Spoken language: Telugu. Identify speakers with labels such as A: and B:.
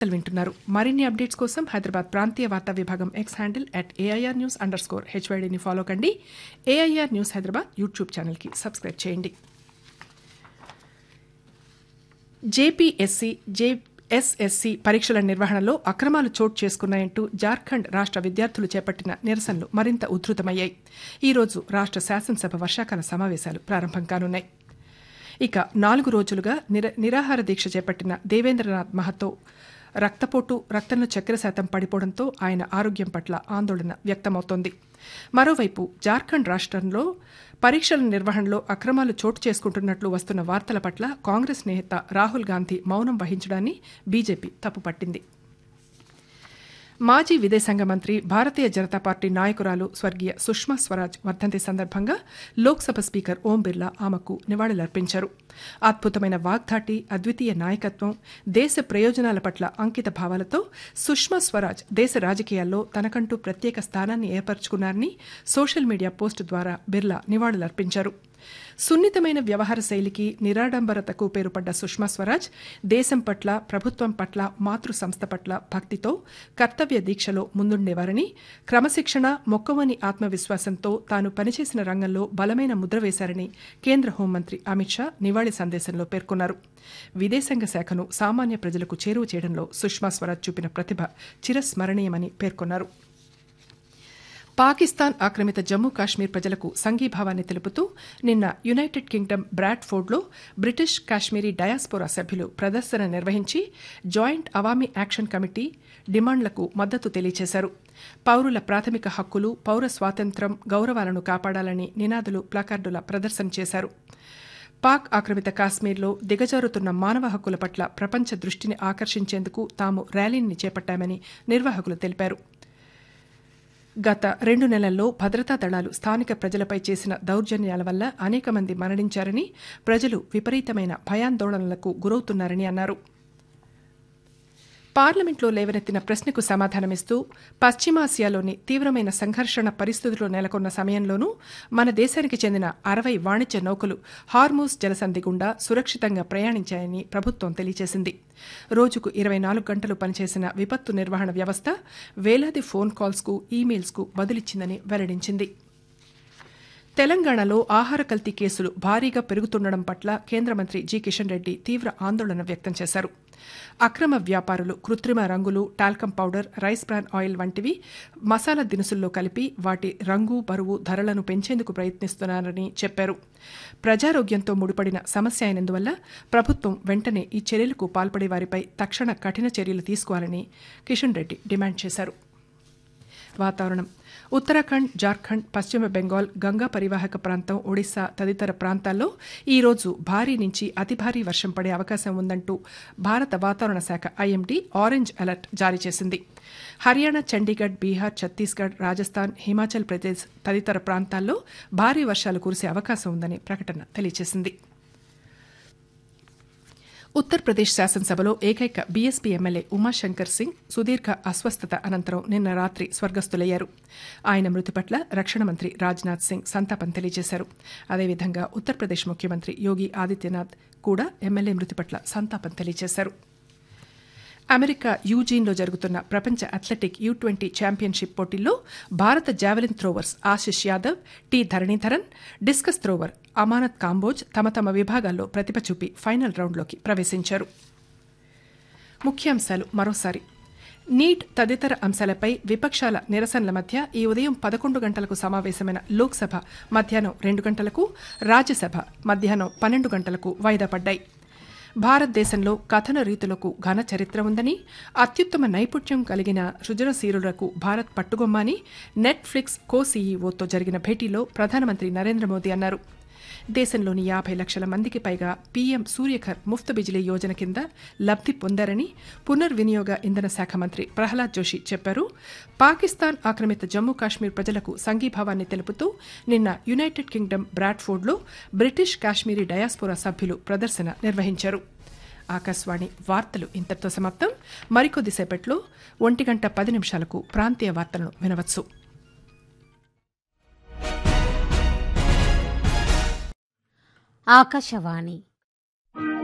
A: వార్తలు వింటున్నారు మరిన్ని అప్డేట్స్ కోసం హైదరాబాద్ ప్రాంతీయ వార్తా విభాగం X handle at AIR news underscore హెచ్వైడీని ఫాలో కండి ఏఐఆర్ న్యూస్ హైదరాబాద్ యూట్యూబ్ ఛానల్కి సబ్స్క్రైబ్ చేయండి జేపీఎస్సీ జే ఎస్ఎస్సీ పరీక్షల నిర్వహణలో అక్రమాలు చోటు చేసుకున్నాయంటూ జార్ఖండ్ రాష్ట విద్యార్థులు చేపట్టిన నిరసనలు మరింత ఉధృతమయ్యాయి ఈరోజు రాష్ట శాసనసభ వర్షాకాల సమావేశాలు ప్రారంభం కానున్నాయి ఇక నాలుగు రోజులుగా నిర నిరాహార దీక్ష చేపట్టిన దేవేంద్రనాథ్ మహతో రక్తపోటు రక్తంలో చక్కెర శాతం పడిపోవడంతో ఆయన ఆరోగ్యం పట్ల ఆందోళన వ్యక్తమవుతోంది మరోవైపు జార్ఖండ్ రాష్ట్రంలో పరీక్షల నిర్వహణలో అక్రమాలు చోటు చేసుకుంటున్నట్లు వస్తున్న వార్తల పట్ల కాంగ్రెస్ నేత రాహుల్ గాంధీ మౌనం వహించడాన్ని బీజేపీ తప్పుపట్టింది మాజీ విదేశాంగ మంత్రి భారతీయ జనతా పార్టీ నాయకురాలు స్వర్గీయ సుష్మా స్వరాజ్ వర్ధంతి సందర్భంగా లోక్సభ స్పీకర్ ఓం బిర్లా ఆమెకు నివాళులర్పించారు అద్భుతమైన వాగ్దాటి అద్వితీయ నాయకత్వం దేశ ప్రయోజనాల పట్ల అంకిత భావాలతో సుష్మా స్వరాజ్ దేశ రాజకీయాల్లో తనకంటూ ప్రత్యేక స్థానాన్ని ఏర్పరచుకున్నారని సోషల్ మీడియా పోస్టు ద్వారా బిర్లా నివాళులర్పించారు సున్నితమైన వ్యవహార శైలికి నిరాడంబరతకు పేరుపడ్డ సుష్మా స్వరాజ్ దేశం పట్ల ప్రభుత్వం పట్ల మాతృ సంస్థ పట్ల భక్తితో కర్తవ్య దీక్షలో ముందుండేవారని క్రమశిక్షణ మొక్కవని ఆత్మవిశ్వాసంతో తాను పనిచేసిన రంగంలో బలమైన ముద్ర వేశారని కేంద్ర హోంమంత్రి అమిత్ షా నివాళి సందేశంలో పేర్కొన్నారు విదేశాంగ శాఖను సామాన్య ప్రజలకు చేరువ చేయడంలో సుష్మా స్వరాజ్ చూపిన ప్రతిభ చిరస్మరణీయమని పేర్కొన్నారు పాకిస్తాన్ ఆక్రమిత జమ్మూ కాశ్మీర్ ప్రజలకు సంఘీభావాన్ని తెలుపుతూ నిన్న యునైటెడ్ కింగ్డమ్ బ్రాడ్ఫోర్డ్లో బ్రిటిష్ కాశ్మీరీ డయాస్పోరా సభ్యులు ప్రదర్శన నిర్వహించి జాయింట్ అవామీ యాక్షన్ కమిటీ డిమాండ్లకు మద్దతు తెలియజేశారు పౌరుల ప్రాథమిక హక్కులు పౌర స్వాతంత్ర్యం గౌరవాలను కాపాడాలని నినాదులు ప్లకార్డుల ప్రదర్శన చేశారు పాక్ ఆక్రమిత కాశ్మీర్లో దిగజారుతున్న మానవ హక్కుల పట్ల ప్రపంచ దృష్టిని ఆకర్షించేందుకు తాము ర్యాలీని చేపట్టామని నిర్వాహకులు తెలిపారు గత రెండు నెలల్లో భద్రతా దళాలు స్థానిక ప్రజలపై చేసిన దౌర్జన్యాల వల్ల అనేక మంది మరణించారని ప్రజలు విపరీతమైన భయాందోళనలకు గురవుతున్నారని అన్నారు పార్లమెంట్లో లేవనెత్తిన ప్రశ్నకు సమాధానమిస్తూ పశ్చిమాసియాలోని తీవ్రమైన సంఘర్షణ పరిస్థితులు నెలకొన్న సమయంలోనూ మన దేశానికి చెందిన అరవై వాణిజ్య నౌకలు హార్మూస్ జలసంధి గుండా సురక్షితంగా ప్రయాణించాయని ప్రభుత్వం తెలియజేసింది రోజుకు ఇరవై నాలుగు గంటలు పనిచేసిన విపత్తు నిర్వహణ వ్యవస్థ వేలాది ఫోన్ కాల్స్కు ఈమెయిల్స్కు బదులిచ్చిందని వెల్లడించింది తెలంగాణలో ఆహార కల్తీ కేసులు భారీగా పెరుగుతుండడం పట్ల కేంద్ర మంత్రి జి కిషన్ రెడ్డి తీవ్ర ఆందోళన వ్యక్తం చేశారు అక్రమ వ్యాపారులు కృత్రిమ రంగులు talcum powder rice bran oil వంటివి మసాలా దినుసుల్లో కలిపి వాటి రంగు బరువు ధరలను పెంచేందుకు ప్రయత్నిస్తున్నారని చెప్పారు ప్రజారోగ్యంతో ముడిపడిన సమస్య అయినందువల్ల ప్రభుత్వం వెంటనే ఈ చర్యలకు పాల్పడే వారిపై తక్షణ కఠిన చర్యలు తీసుకోవాలని కిషన్ రెడ్డి డిమాండ్ చేశారు వాతావరణం ఉత్తరాఖండ్ జార్ఖండ్ పశ్చిమ బెంగాల్ గంగా పరివాహక ప్రాంతం ఒడిశా తదితర ప్రాంతాల్లో ఈ రోజు భారీ నుంచి అతి భారీ వర్షం పడే అవకాశం ఉందంటూ భారత వాతావరణ శాఖ ఐఎండీ ఆరెంజ్ అలర్ట్ జారీ చేసింది హర్యానా చండీగఢ్ బీహార్ ఛత్తీస్గఢ్ రాజస్థాన్ హిమాచల్ ప్రదేశ్ తదితర ప్రాంతాల్లో భారీ వర్షాలు కురిసే అవకాశం ఉందని ప్రకటన తెలియజేసింది ఉత్తరప్రదేశ్ శాసనసభలో ఏకైక బీఎస్పీ ఎమ్మెల్యే ఉమాశంకర్ సింగ్ సుదీర్ఘ అస్వస్థత అనంతరం నిన్న రాత్రి స్వర్గస్థులయ్యారు ఆయన మృతి పట్ల రక్షణ మంత్రి రాజ్నాథ్ సింగ్ సంతాపం తెలియజేశారు అదేవిధంగా ఉత్తరప్రదేశ్ ముఖ్యమంత్రి యోగి ఆదిత్యనాథ్ కూడా ఎమ్మెల్యే మృతి పట్ల సంతాపం తెలియజేశారు అమెరికా యూజీన్లో జరుగుతున్న ప్రపంచ అథ్లెటిక్ యూ ట్వంటీ ఛాంపియన్షిప్ పోటీల్లో భారత javelin throwers Ashish Yadav T Dharanidharan discus thrower Amanat Kamboj తమ తమ విభాగాల్లో ప్రతిభ చూపి ఫైనల్ రౌండ్లోకి ప్రవేశించారు ముఖ్యాంశాలు మరోసారి నీట్ తదితర అంశాలపై విపక్షాల నిరసనల మధ్య ఈ ఉదయం పదకొండు గంటలకు సమావేశమైన లోక్సభ మధ్యాహ్నం రెండు గంటలకు రాజ్యసభ మధ్యాహ్నం పన్నెండు గంటలకు వాయిదా పడ్డాయి భారతదేశంలో కథన రీతులకు ఘన చరిత్ర ఉందని అత్యుత్తమ నైపుణ్యం కలిగిన సృజనశీలులకు భారత్ పట్టుగొమ్మని నెట్ఫ్లిక్స్ కో సీఈఓతో జరిగిన భేటీలో ప్రధానమంత్రి నరేంద్ర మోదీ అన్నారు దేశంలోని యాభై లక్షల మందికి పైగా పీఎం సూర్యఘర్ ముఫ్త్ బిజిలీ యోజన కింద లబ్ది పొందారని పునర్వినియోగ ఇంధన శాఖ మంత్రి ప్రహ్లాద్ జోషి చెప్పారు పాకిస్తాన్ ఆక్రమిత జమ్మూ కాశ్మీర్ ప్రజలకు సంఘీభావాన్ని తెలుపుతూ నిన్న యునైటెడ్ కింగ్డమ్ బ్రాడ్ఫోర్డ్లో బ్రిటిష్ కాశ్మీరీ డయాస్పోరా సభ్యులు ప్రదర్శన నిర్వహించారు ఆకాశవాణి వార్తలు ఇంతటితో సమాప్తం మరికొద్దిసేపట్లో ఒంటి గంట పది నిమిషాలకు ప్రాంతీయ వార్తలను వినవచ్చు
B: ఆకాశవాణి